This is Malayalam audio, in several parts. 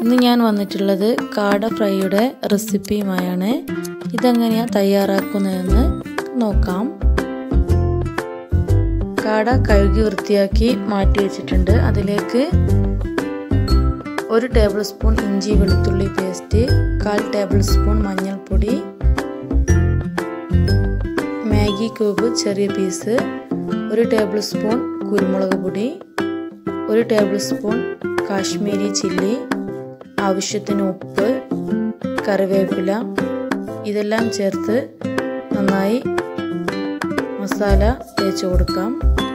ഇന്ന് ഞാൻ വന്നിട്ടുള്ളത് കാട ഫ്രൈയുടെ റെസിപ്പിയുമായാണ് ഇതെങ്ങനെയാണ് തയ്യാറാക്കുന്നതെന്ന് നോക്കാം കാട കഴുകി വൃത്തിയാക്കി മാറ്റി വെച്ചിട്ടുണ്ട് അതിലേക്ക് ഒരു ടേബിൾ സ്പൂൺ ഇഞ്ചി വെളുത്തുള്ളി പേസ്റ്റ് കാൽ ടേബിൾ സ്പൂൺ മഞ്ഞൾപ്പൊടി മാഗി ക്യൂബ് ചെറിയ പീസ് ഒരു ടേബിൾ സ്പൂൺ കുരുമുളക് പൊടി ഒരു ടേബിൾ സ്പൂൺ കാശ്മീരി ചില്ലി ആവശ്യത്തിന് ഉപ്പ് കറിവേപ്പില ഇതെല്ലാം ചേർത്ത് നന്നായി മസാല തേച്ച് കൊടുക്കാം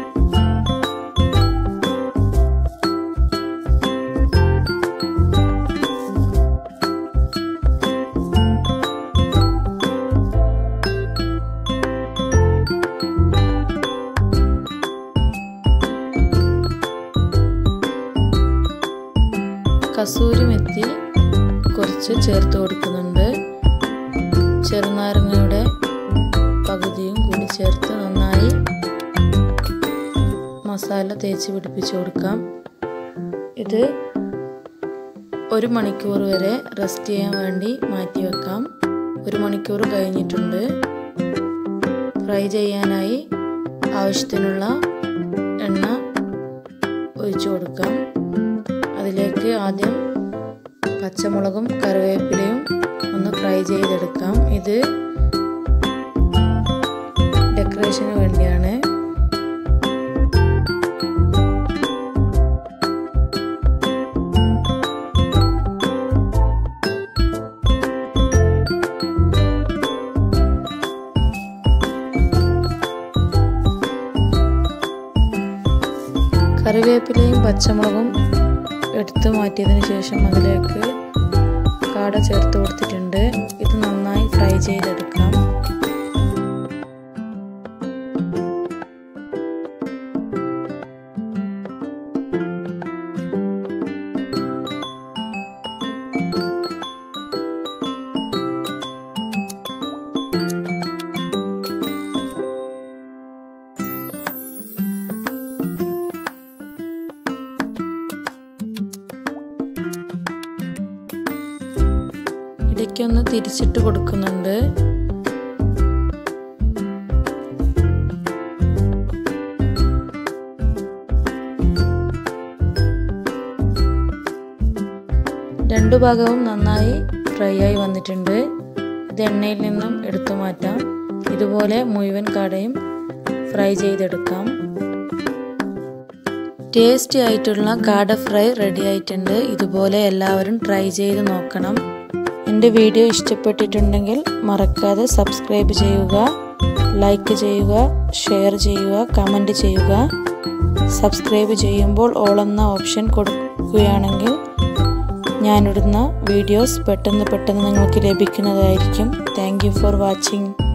കസൂരി മെത്തി കുറച്ച് ചേർത്ത് കൊടുക്കുന്നുണ്ട് ചെറുനാരങ്ങയുടെ പകുതിയും കൂടി ചേർത്ത് നന്നായി മസാല തേച്ച് പിടിപ്പിച്ച് കൊടുക്കാം ഇത് ഒരു മണിക്കൂർ വരെ റെസ്റ്റ് ചെയ്യാൻ വേണ്ടി മാറ്റി വെക്കാം ഒരു മണിക്കൂർ കഴിഞ്ഞിട്ടുണ്ട് ഫ്രൈ ചെയ്യാനായി ആവശ്യത്തിനുള്ള എണ്ണ ഒഴിച്ചു കൊടുക്കാം അതിലേക്ക് ആദ്യം പച്ചമുളകും കറിവേപ്പിലയും ഒന്ന് ഫ്രൈ ചെയ്തെടുക്കാം ഇത് ഡെക്കറേഷന് വേണ്ടിയാണ് കറിവേപ്പിലയും പച്ചമുളകും എടുത്തു മാറ്റിയതിന് ശേഷം അതിലേക്ക് കാട ചേർത്ത് കൊടുത്തിട്ടുണ്ട് ഇത് നന്നായി ഫ്രൈ ചെയ്തെടുക്കാം ഇടയ്ക്കൊന്ന് തിരിച്ചിട്ട് കൊടുക്കുന്നുണ്ട് രണ്ടു ഭാഗവും നന്നായി ഫ്രൈ ആയി വന്നിട്ടുണ്ട് ഇത് എണ്ണയിൽ നിന്നും എടുത്തു മാറ്റാം ഇതുപോലെ മുഴുവൻ കാടയും ഫ്രൈ ചെയ്തെടുക്കാം ടേസ്റ്റി ആയിട്ടുള്ള കാട ഫ്രൈ റെഡി ആയിട്ടുണ്ട് ഇതുപോലെ എല്ലാവരും ട്രൈ ചെയ്ത് നോക്കണം എൻ്റെ വീഡിയോ ഇഷ്ടപ്പെട്ടിട്ടുണ്ടെങ്കിൽ മറക്കാതെ സബ്സ്ക്രൈബ് ചെയ്യുക ലൈക്ക് ചെയ്യുക ഷെയർ ചെയ്യുക കമൻറ്റ് ചെയ്യുക സബ്സ്ക്രൈബ് ചെയ്യുമ്പോൾ ഓൾ എന്ന ഓപ്ഷൻ കൊടുക്കുകയാണെങ്കിൽ ഞാനിടുന്ന വീഡിയോസ് പെട്ടെന്ന് പെട്ടെന്ന് നിങ്ങൾക്ക് ലഭിക്കുന്നതായിരിക്കും താങ്ക് ഫോർ വാച്ചിങ്